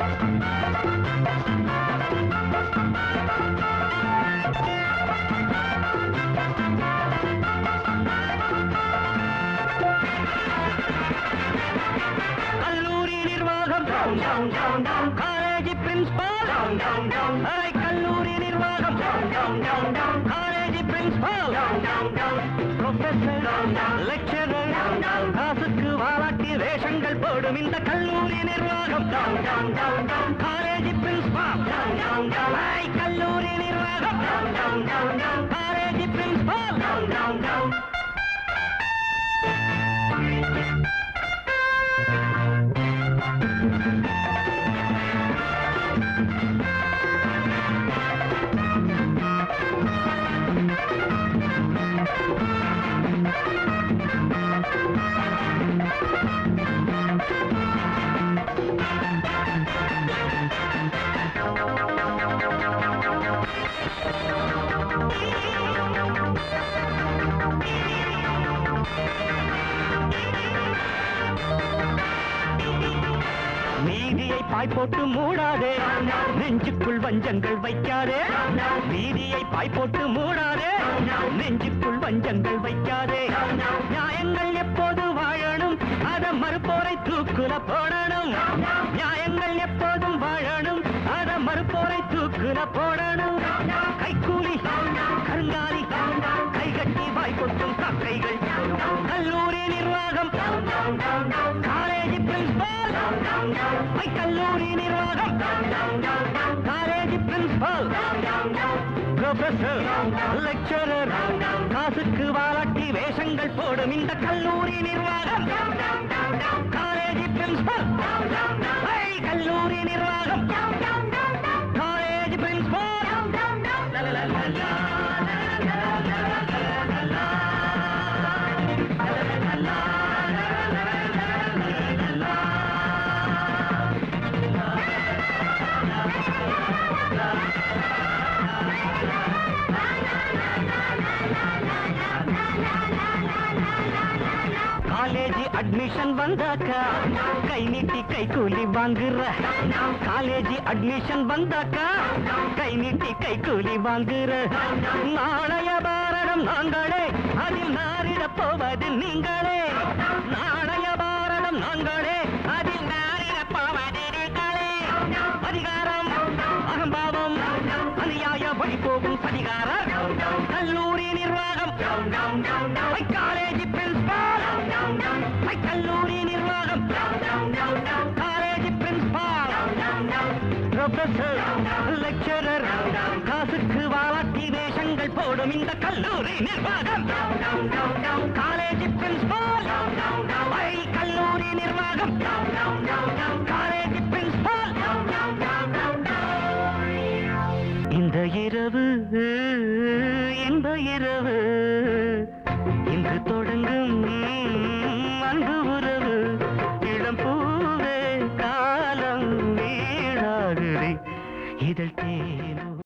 கல்லூரி நிர்வாகம் college principal அரை கல்லூரி நிர்வாகம் காலேஜ் பிரின்ஸ்பால் ப்ரொஃபசர் லெக்சரர் காசுக்கு வாலாட்டி வேஷங்கள் போடும் இந்த கல்லூரி நிர்வாகம் காலேஜ் பிரின்ஸ்பால் அரை கல்லூரி நிர்வாகம் காலேஜ் பிரின்ஸ்பால் நீதியை பாய் போட்டு மூடாதே நெஞ்சுக்குள் வஞ்சங்கள் வைக்காதே நீதியை பாய் போட்டு மூடாதே நெஞ்சுக்குள் வஞ்சங்கள் வைக்காதே நியாயங்கள் எப்போது வாழணும் அத மறுப்போரை தூக்குல போடணும் நியாயங்கள் எப்போதும் வாழணும் அத மறுப்போரை தூக்குல போடணும் கைக்கூலி கருங்காலி கைகட்டி வாய் கொட்டும் காக்கைகள் கல்லூரி நிர்வாகம் காலேஜ் பிரின்ஸ்பால் ஐ கல்லூரி நிர்வாகம் காலேஜ் பிரின்ஸ்பால் ப்ரொஃபசர் லெக்சரர் காசுக்கு வாலாட்டி வேஷங்கள் போடும் இந்த கல்லூரி நிர்வாகம் காலேஜ் பிரின்ஸ்பால் ஐ கல்லூரி நிர்வாகம் காலேஜ் பிரின்ஸ்பால் காலேஜ் அட்மிஷன் வந்தாக்கா கை நீட்டி கை கூலி வாங்குற காலேஜ் அட்மிஷன் வந்தாக்கா கை நீட்டி கை கூலி வாங்குற நாளைய பாரதம் நாங்களே அதில் நாரிட போவது நீங்களே நாளைய பாரதம் நாங்களே அதில் நாரிட போவது நீங்களே அதிகாரம் அகம்பாவம் அநியாய வழி போகும் சதிகாரம் கல்லூரி நிர்வாகம் ஐ காலேஜ் பிரின்ஸ்பால் ஐ கல்லூரி நிர்வாகம் காலேஜ் பிரின்ஸ்பால் ப்ரொஃபசர் லெக்சரர் காசுக்கு வாலாட்டி வேஷங்கள் போடும் இந்த கல்லூரி நிர்வாகம் காலேஜ் பிரின்ஸ்பால் ஐ கல்லூரி நிர்வாகம் காலேஜ் பிரின்ஸ்பால் இந்த இரவு இந்த இரவு இன்று தொட